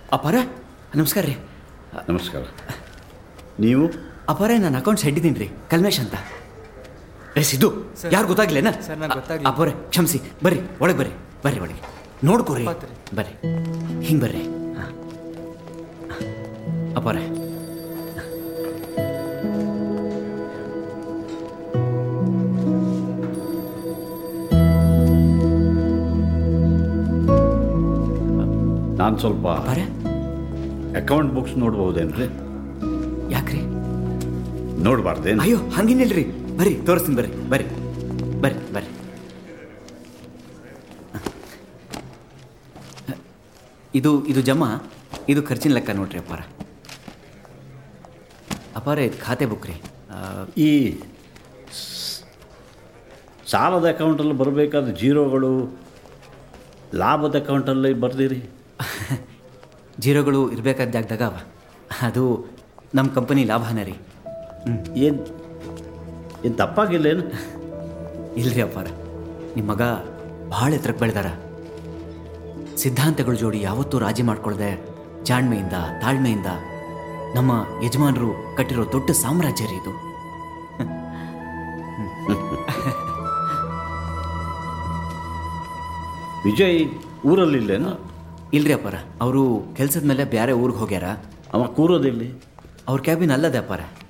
ಅಪಾರ ನಮಸ್ಕಾರ ರೀ ನಮಸ್ಕಾರ ನೀವು ಅಪಾರ ನಾನು ಅಕೌಂಟ್ಸ್ ಹೆಡ್ ಇದ್ದೀನಿ ರೀ ಕಲ್ಮೇಶ್ ಅಂತ ಏ ಸಿದ್ದು ಸರ್. ಯಾರು ಗೊತ್ತಾಗ್ಲೇನ ಸರ್, ನಂಗ್ ಗೊತ್ತಾಗ್ಲಿಲ್ಲ. ಅಪಾರೆ ಕ್ಷಮಿಸಿ ಬರ್ರಿ ಒಳಗೆ ಬರ್ರಿ ಬರ್ರಿ ಒಳಗೆ ನೋಡ್ಕೋರಿ ಪಾತ್ರೆ. ಬರ್ರಿ ಹಿಂಗೆ ಬರ್ರಿ ಹಾಂ ಅಪಾರೆ ನಾನು ಸ್ವಲ್ಪ ಅಪಾರೆ ಅಕೌಂಟ್ ಬುಕ್ಸ್ ನೋಡ್ಬಹುದೇನ್ರಿ ಯಾಕ್ರಿ ನೋಡಬಾರ್ದೇನು ಅಯ್ಯೋ ಹಂಗೇನಿಲ್ರಿ ಬರ್ರಿ ತೋರಿಸ್ತೀನಿ ಬರ್ರಿ ಬರ್ರಿ ಬರ್ರಿ ಬರ್ರಿ ಇದು ಇದು ಜಮಾ ಇದು ಖರ್ಚಿನ ಲೆಕ್ಕ ನೋಡ್ರಿ ಅಪ್ಪಾರ ಅಪ್ಪಾರ ಇದು ಖಾತೆ ಬುಕ್ ರೀ ಆ, ಈ ಸ್- ಸಾಲದ ಅಕೌಂಟಲ್ಲಿ ಬರಬೇಕಾದ ಜೀರೋಗಳು ಲಾಭದ ಅಕೌಂಟಲ್ಲಿ ಬರ್ದಿರಿ ಜೀರೋಗಳು ಇರಬೇಕಾದ ಜಾಗದಾಗ ಅವ ಅದು ನಮ್ಮ ಕಂಪನಿ ಲಾಭನ ರೀ ಏನು ಏನು ತಪ್ಪಾಗಿಲ್ಲೇನು ಇಲ್ರಿ ಅಪ್ಪಾರ ನಿಮ್ಮ ಮಗ ಭಾಳ ಎತ್ತರಕ್ಕೆ ಬೆಳೆದಾರ ಸಿದ್ಧಾಂತಗಳ ಜೋಡಿ ಯಾವತ್ತೂ ರಾಜಿ ಮಾಡ್ಕೊಳ್ದೆ ಜಾಣ್ಮೆಯಿಂದ ತಾಳ್ಮೆಯಿಂದ ನಮ್ಮ ಯಜಮಾನರು ಕಟ್ಟಿರೋ ದೊಡ್ಡ ಸಾಮ್ರಾಜ್ಯ ರೀ ಇದು ವಿಜಯ್ ಊರಲ್ಲಿಲ್ಲೇನು ಇಲ್ರಿ ಅಪ್ಪಾರ ಅವರು ಕೆಲ್ಸದ ಮೇಲೆ ಬೇರೆ ಊರಿಗೆ ಹೋಗ್ಯಾರ ಅವ ಕೂರೋದಿಲ್ಲಿ ಅವ್ರ ಕ್ಯಾಬಿನ್ ಅಲ್ಲದೆ ಅಪ್ಪಾರ